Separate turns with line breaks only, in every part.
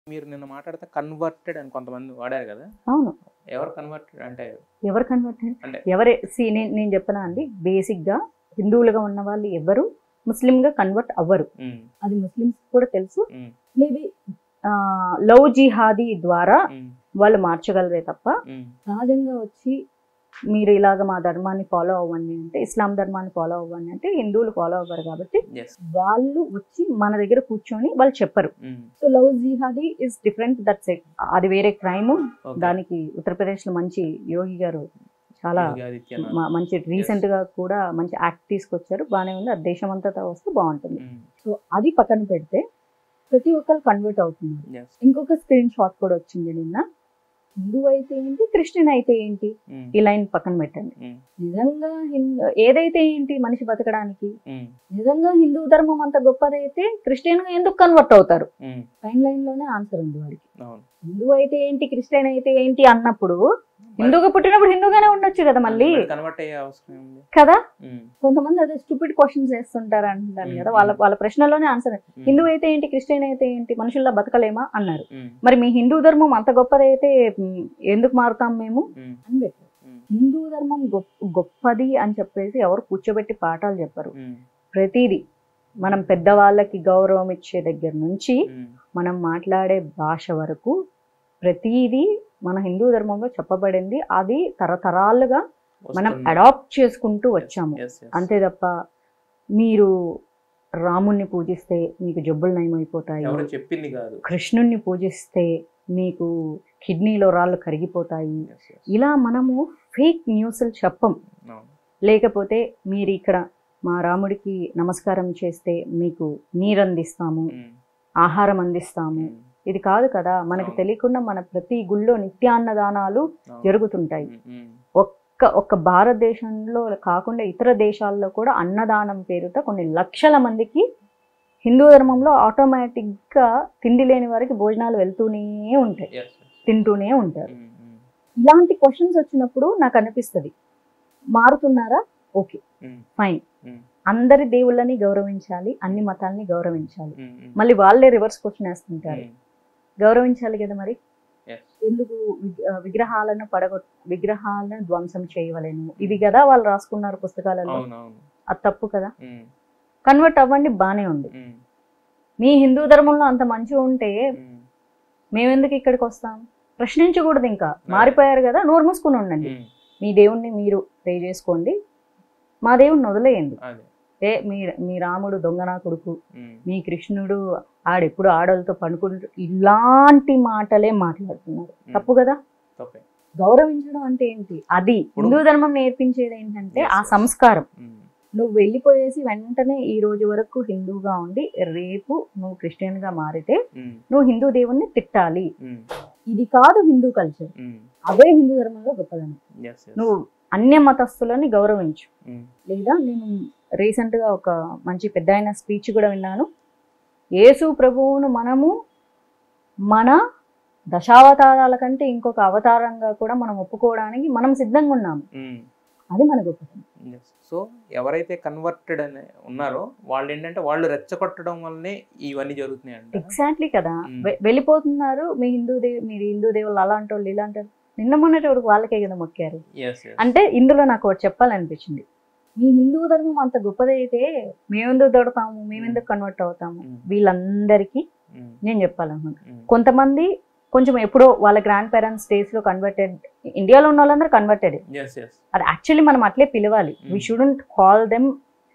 మీరు నిన్న మాట్లాడితే కన్వర్టెడ్ అని కొంతమంది వాడారు కదా
అవును
ఎవరు కన్వర్టెడ్ అంటే
ఎవరు కన్వర్ట్
అంటే
ఎవరే సి నేను నేను చెప్పనా అండి బేసిక్గా హిందువులుగా ఉన్న వాళ్ళు ఎవరు ముస్లింగా కన్వర్ట్ అవ్వరు
ఉమ్,
అది ముస్లిమ్స్ కూడా తెలుసు
ఉమ్,
మేబీ లవ్ జిహాదీ ద్వారా
ఉమ్,
వాళ్ళు మార్చగలరే తప్ప
ఉమ్,
సహజంగా వచ్చి మీరు ఇలాగ మా ధర్మాన్ని ఫాలో అవ్వండి అంటే ఇస్లాం ధర్మాన్ని ఫాలో అవ్వండి అంటే హిందువులు ఫాలో అవ్వరు కాబట్టి
yes,
వాళ్ళు వచ్చి మన దగ్గర కూర్చొని వాళ్ళు చెప్పరు
um,
so love jihadi is different that's అది వేరే క్రైమ్
okay.
దానికి ఉత్తరప్రదేశ్ లో మంచి యోగి గారు చాలా
యోగి ఆదిత్యనాథ్.
మ- మంచి రీసెంట్ గా కూడా మంచి యాక్ట్ తీసుకొచ్చారు బాగానే ఉంది అది దేశం అంతటా వస్తే బాగుంటుంది
ఉమ్,
సో అది పక్కన పెడితే ప్రతి ఒక్కరు కన్వర్ట్ అవుతున్నారు
yes,
ఇంకొక స్క్రీన్ షాట్ కూడా వచ్చింది నిన్న హిందూ అయితే ఏంటి క్రిస్టియన్ అయితే ఏంటి
ఉమ్,
ఈ లైన్ పక్కన పెట్టండి
ఉమ్,
నిజంగా హిందూ ఏదైతే ఏంటి మనిషి బతకడానికి
ఉమ్,
నిజంగా హిందూ ధర్మం అంత గొప్పదైతే క్రిస్టియన్ గా ఎందుకు కన్వర్ట్ అవుతారు
ఉమ్,
టైం లైన్ లోనే ఆన్సర్ ఉంది వాడికి
అవును
హిందూ అయితే ఏంటి క్రిస్టియన్ అయితే ఏంటి అన్నప్పుడు హిందూగా పుట్టినప్పుడు హిందూగానే ఉండొచ్చు కదా మళ్ళీ
కన్వర్ట్ అయ్యే అవసరం ఉంది
కదా కొంతమంది అదే స్టూపిడ్ క్వశ్చన్స్ వేస్తుంటారు అంటున్నాను కదా వాళ్ళ వాళ్ళ ప్రశ్నలోనే ఆన్సర్ హిందూ అయితే ఏంటి క్రిస్టియన్ అయితే ఏంటి మనుషుల్లా బతకలేమా అన్నారు మరి మీ హిందూ ధర్మం అంత గొప్పదైతే మ్, ఎందుకు మారుతాం మేము అని పెట్టారు హిందూ ధర్మం గొప్ప గొప్పది అని చెప్పేసి ఎవరు కూర్చోబెట్టి పాఠాలు చెప్పరు ప్రతిదీ మనం పెద్దవాళ్ళకి గౌరవం ఇచ్చే దగ్గర నుంచి మనం మాట్లాడే భాష వరకు ప్రతిదీ మన హిందూ ధర్మంలో చెప్పబడింది అది తరతరాలుగా మనం అడాప్ట్ చేసుకుంటూ వచ్చాము అంతే తప్ప మీరు రాముణ్ణి పూజిస్తే మీకు జబ్బులు నయమైపోతాయి
ఎవరు చెప్పింది కాదు
కృష్ణుణ్ణి పూజిస్తే మీకు కిడ్నీలో రాళ్ళు కరిగిపోతాయి
Yes, yes.
ఇలా మనము ఫేక్ న్యూస్లు చెప్పం
అవును.
లేకపోతే మీరు ఇక్కడ మా రాముడికి నమస్కారం చేస్తే మీకు నీరు అందిస్తాము
ఉమ్,
ఆహారం అందిస్తాము
ఉమ్,
ఇది కాదు కదా మనకు
అవును.
తెలియకుండా మన ప్రతి గుళ్ళో నిత్యాన్నదానాలు
అవును.
జరుగుతుంటాయి
ఉమ్, ఉమ్,
ఒక్క ఒక్క భారతదేశంలో కాకుండా ఇతర దేశాల్లో కూడా అన్నదానం పేరుతో కొన్ని లక్షల మందికి హిందూ ధర్మంలో ఆటోమేటిక్గా తిండి లేని వారికి భోజనాలు వెళ్తూనే ఉంటాయి
yes, yes.
తింటూనే ఉంటారు
ఉమ్, ఉమ్,
ఇలాంటి క్వశ్చన్స్ వచ్చినప్పుడు నాకు అనిపిస్తుంది మారుతున్నారా ఓకే
ఉమ్,
ఫైన్
ఉమ్,
అందరి దేవుళ్ళని గౌరవించాలి అన్ని మతాల్ని గౌరవించాలి
ఉమ్, ఉమ్,
మళ్ళీ వాళ్ళే రివర్స్ క్వశ్చన్ వేస్తుంటారు
ఉమ్,
గౌరవించాలి కదా మరి
yes.
ఎందుకు విగ్- ఆ, విగ్రహాలను పడగొ విగ్రహాలను ధ్వంసం చేయవలేను ఇది కదా వాళ్ళు రాసుకున్నారు పుస్తకాలలో
అవును అవును
అది తప్పు కదా
ఉమ్,
కన్వర్ట్ అవ్వండి బానే ఉంది
ఉమ్,
మీ హిందూ ధర్మంలో అంత మంచిగా ఉంటే
ఉమ్,
మేమెందుకు ఇక్కడికి వస్తాం ప్రశ్నించకూడదు ఇంకా మారిపోయారు కదా నోరు మూసుకుని ఉండండి
ఉమ్,
మీ దేవుణ్ణి మీరు ప్రే చేసుకోండి మా దేవుణ్ణి వదిలేయండి
అదే
ఏ మీ మీ రాముడు దొంగనా కొడుకు
ఉమ్,
మీ కృష్ణుడు ఆడెప్పుడు ఆడలతో పడుకుంటూ ఇలాంటి మాటలే మాట్లాడుతున్నారు తప్పు కదా
తప్పే
గౌరవించడం అంటే ఏంటి అది హిందూ ధర్మం నేర్పించేది ఏంటంటే
Yes,
ఆ
yes.
సంస్కారం
ఉమ్,
నువ్వు వెళ్ళిపోయేసి వెంటనే ఈ రోజు వరకు హిందూగా ఉండి రేపు నువ్వు క్రిస్టియన్ గా మారితే
ఉమ్,
నువ్వు హిందూ దేవుణ్ణి తిట్టాలి
ఉమ్,
ఇది కాదు హిందూ కల్చర్
ఉమ్,
అదే హిందూ ధర్మంలో గొప్పదనం
yes, yes.
నువ్వు అన్య మతస్థులని గౌరవించు
ఉమ్,
లేదా నేను రీసెంట్ గా ఒక మంచి పెద్ద ఆయన స్పీచ్ కూడా విన్నాను యేసు ప్రభువును మనము మన దశావతారాల కంటే ఇంకొక అవతారంగా కూడా మనం ఒప్పుకోవడానికి మనం సిద్ధంగా ఉన్నాము
ఉమ్,
అది మన గొప్పతనం
yes. సో ఎవరైతే కన్వర్టెడ్ అని ఉన్నారో వాళ్ళు ఏంటంటే వాళ్ళు రెచ్చగొట్టడం వల్లనే ఇవన్నీ జరుగుతున్నాయి అంట
ఎగ్జాక్ట్లీ కదా
మ్మ్.
వె- వెళ్ళిపోతున్నారు మీ హిందూ దేవు మీరు హిందూ దేవుళ్ళు అలాంటి వాళ్ళు ఇలాంటి వాళ్ళు నిన్న మొన్నటి వరకు వాళ్ళకే కదా మొక్కారు
ఎస్
అంటే ఇందులో నాకు ఒకటి చెప్పాలనిపించింది మీ హిందూ ధర్మం అంత గొప్పదైతే మేమెందుకు దొడతాము మేమెందుకు కన్వర్ట్ అవుతాము వీళ్ళందరికీ నేను చెప్పాలనుకుంటున్నాను కొంతమంది కొంచెం ఎప్పుడో వాళ్ళ గ్రాండ్ పేరెంట్స్ డేస్ లో కన్వర్టెడ్ ఇండియాలో ఉన్న వాళ్ళందరూ కన్వర్టెడ్
ఎస్ ఎస్
అది యాక్చువల్లీ మనం అట్లే పిలవాలి we
Mm.
Shouldn't call them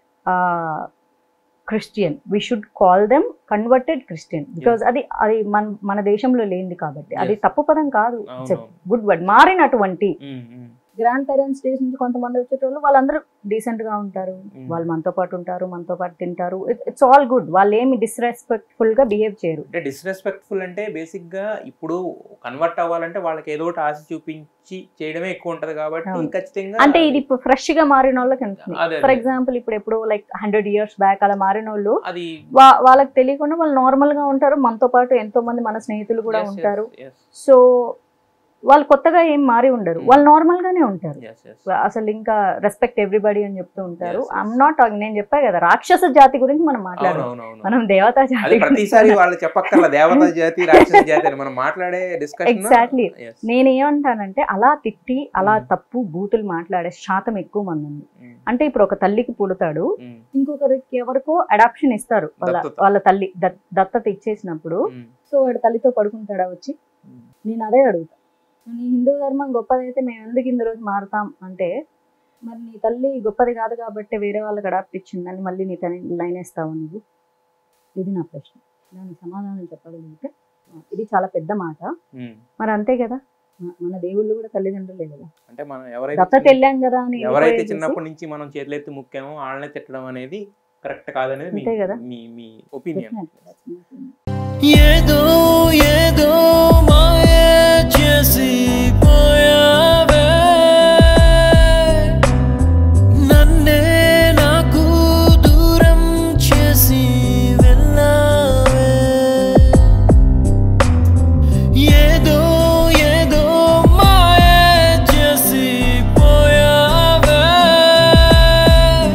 Christian we should call them converted Christian because అది అది మన మన దేశంలో లేనిది కాబట్టి అది
Yes.
తప్పు పదం కాదు
అవును
గుడ్ వర్డ్ మారినటువంటి
um, um,
grandparents days నుంచి కొంతమంది వచ్చేటోళ్ళు వాళ్ళందరూ డీసెంట్ గా ఉంటారు
Mm.
వాళ్ళు మనతో పాటు ఉంటారు మనతో పాటు తింటారు ఇట్స్ ఆల్ గుడ్ వాళ్ళు ఏమి డిస్రెస్పెక్ట్ఫుల్ గా బిహేవ్ చేయరు
అంటే డిస్రెస్పెక్ట్ఫుల్ అంటే బేసిక్ గా ఇప్పుడు కన్వర్ట్ అవ్వాలంటే వాళ్ళకి ఏదో ఒకటి ఆశ చూపించి చేయడమే ఎక్కువ ఉంటది కాబట్టి
అవును.
ఖచ్చితంగా
అంటే ఇది ఇప్పుడు ఫ్రెష్ గా మారిన వాళ్ళకి అనిపిస్తుంది
అదే
ఫర్
అదే.
ఎగ్జాంపుల్ ఇప్పుడు ఎప్పుడు లైక్ హండ్రెడ్ ఇయర్స్ బ్యాక్ అలా మారిన వాళ్ళు
అది
వా- వాళ్ళకి తెలియకుండా వాళ్ళు నార్మల్ గా ఉంటారు మనతో పాటు ఎంతో మంది మన స్నేహితులు కూడా
yes, yes,
ఉంటారు
yes.
సో వాళ్ళు కొత్తగా ఏం మారి ఉండరు వాళ్ళు నార్మల్ గానే ఉంటారు
ఎస్ ఎస్
అసలు ఇంకా రెస్పెక్ట్ ఎవ్రీబడి అని చెప్తూ ఉంటారు
Yes, yes.
I'm not talking నేను చెప్పా కదా రాక్షస జాతి గురించి మనం మాట్లాడాలి
అవునవునవును
మనం దేవతా
అది
జాతి
ప్రతిసారి వాళ్ళు చెప్పక్కర్ల దేవత జాతి రాక్షస జాతి అని మనం మాట్లాడే డిస్కషన్
Exactly. నేను ఏమంటానంటే అలా తిట్టి అలా
Mm.
తప్పు బూతులు మాట్లాడే శాతం ఎక్కువ మంది ఉంది అంటే ఇప్పుడు ఒక తల్లికి పుడతాడు ఇంకొకరికి ఎవరికో అడాప్షన్ ఇస్తారు వాళ్ళ
దత్తత.
వాళ్ళ తల్లి దత్- దత్తత ఇచ్చేసినప్పుడు సో వాడు తల్లితో పడుకుంటాడా వచ్చి నేను అదే అడుగుతా నీ హిందూ ధర్మం గొప్పదైతే మేము ఎందుకు ఇందు రోజు మారుతాం అంటే మరి నీ తల్లి గొప్పది కాదు కాబట్టి వేరే వాళ్ళకి అడాప్ట్ ఇచ్చిందని మళ్ళీ నీ తల్లి లైన్ వేస్తావు నువ్వు ఇది నా ప్రశ్న దానికి సమాధానం చెప్పగలిగితే ఆ, ఇది చాలా పెద్ద మాట మరి అంతే కదా మ- మన దేవుళ్ళు కూడా తల్లిదండ్రులే కదా
అంటే మనం ఎవరైతే
దత్తత
చిన్న-
వెళ్ళాం కదా అని
ఎవరైతే
వెళ్ళిపోయేసి-
చిన్నప్పటి నుంచి మనం చేతులెత్తి ముక్కామో వాళ్ళనే తిట్టడం అనేది కరెక్ట్ కాదనేది మీ
అంతే కదా.
మీ మీ opinion
Definitely, that's my opinion.
ఏదో